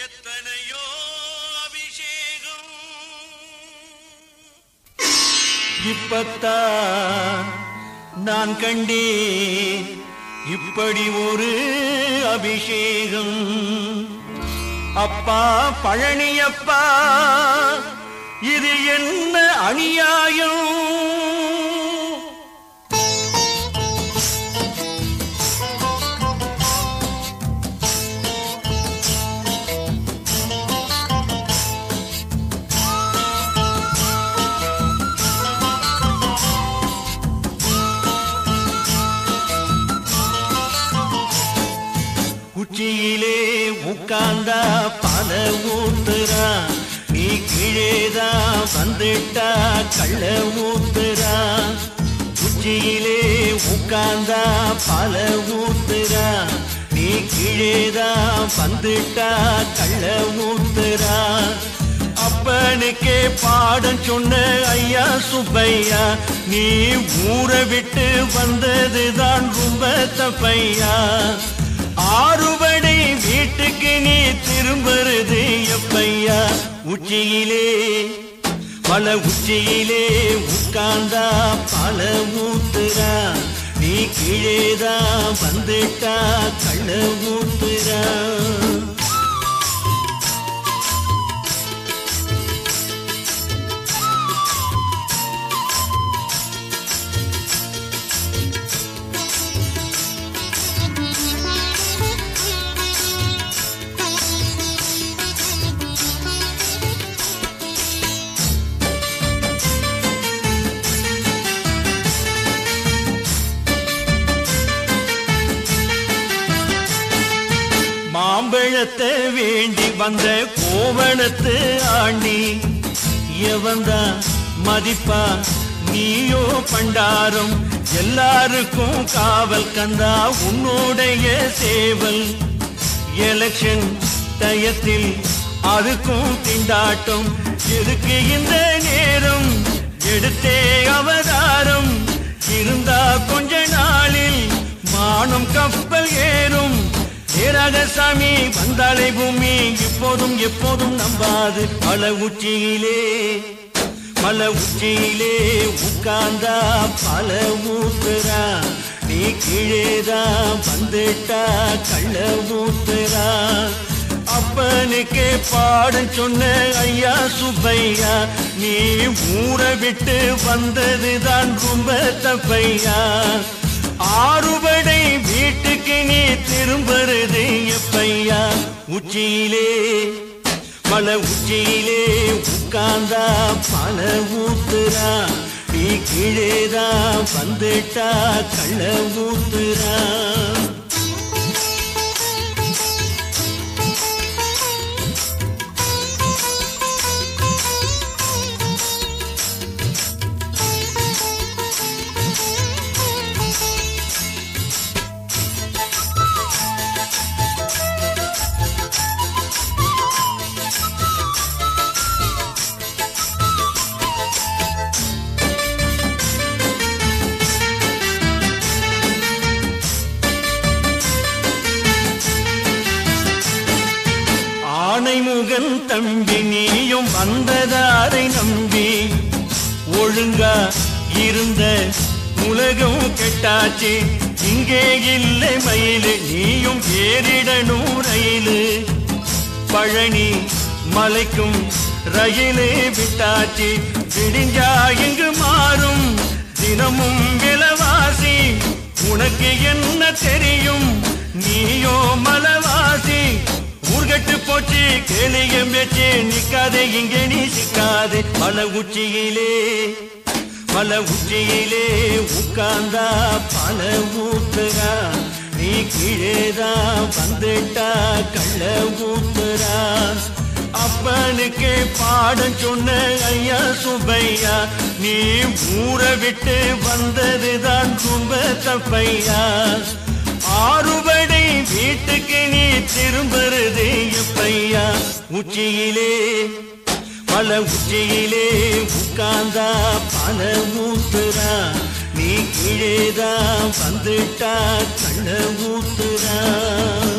எத்தனையோ அபிஷேகம் இப்பத்தான் நான் கண்டேன் இப்படி ஒரு அபிஷேகம் அப்பா பழனியப்பா இது என்ன அநியாயம் உச்சியிலே உட்கார்ந்தா பல ஊத்துறா நீ கீழேதா வந்துட்டா கள்ள ஊத்துறா உச்சியிலே உட்கார்ந்தா பல ஊத்துறா நீ கீழேதா வந்துட்டா கள்ள ஊத்துறா அப்பனுக்கே பாடம் சொன்ன ஐயா சுப்பையா நீ ஊரை விட்டு வந்ததுதான் ரொம்ப தப்பையா ஆறுபடை வீட்டுக்கு நீ திரும்புறது எப்பையா உச்சியிலே பல உச்சியிலே உட்கார்ந்தா பல ஊத்துறா நீ கீழேதா வந்துட்டா கள்ள ஊத்துறா மாம்பழத்தை வேண்டி வந்த கோவணத்து ஆண்டி எவன்தா மதிப்பா நீயோ பண்டாரம் எல்லாருக்கும் காவல் கந்தா உன்னுடைய சேவல் எலெக்ஷன் டயத்தில் அதுக்கும் திண்டாட்டம் எதுக்கு இந்த நேரம் எடுத்தே அவதாரம் இருந்தா கொஞ்ச நாளில் மானம் கப்பல் ஏறும் ஏராகசாமி வந்தாளே பூமி இப்போதும் எப்போதும் நம்பாது மலை உச்சியிலே மலை உச்சியிலே உட்கார்ந்தா பல ஊத்துறா நீ கீழேதா வந்துட்டா கள்ள ஊத்துறா அப்பனுக்கே பாடம் சொன்ன ஐயா சுப்பையா நீ ஊரை விட்டு வந்ததுதான் ரொம்ப தப்பையா ஆறுபடை வீட்டுக்கு நீ திரும்புறது எப்பையா உச்சியிலே மலை உச்சியிலே உட்கார்ந்தா பல ஊத்துறா நீ கீழேதா வந்துட்டா கள்ள ஊத்துறா ஆனைமுகன் தம்பி நீயும் வந்ததாரை நம்பி ஒழுங்கா இருந்த உலகம் கெட்டாச்சு இங்கே இல்லை மயிலு நீயும் ஏறிடணும் ரயிலு பழனி மலைக்கும் ரயிலே விட்டாச்சு விடிஞ்சா இங்கு மாறும் தினமும் விலவாசி உனக்கு என்ன தெரியும் நீயோ மலவாசி ஊர்கட்டு போச்சு கேளியம் வச்சு நிக்காதே இங்கே நீ சிக்காதே மலை உச்சியிலே மலை உச்சியிலே உட்கார்ந்தா பல ஊத்துறா நீ கீழேதா வந்துட்டா கள்ள ஊத்துறா அப்பனுக்கே பாடம் சொன்ன ஐயா சுப்பையா நீ ஊரை விட்டு வந்ததுதான் ரொம்ப தப்பையா ஆறுபடை வீட்டுக்கு நீ திரும்புறது எப்பையா உச்சியிலே பல உச்சியிலே உட்கார்ந்தா பல ஊத்துறா நீ கீழேதா வந்துட்டா கள்ள ஊத்துறா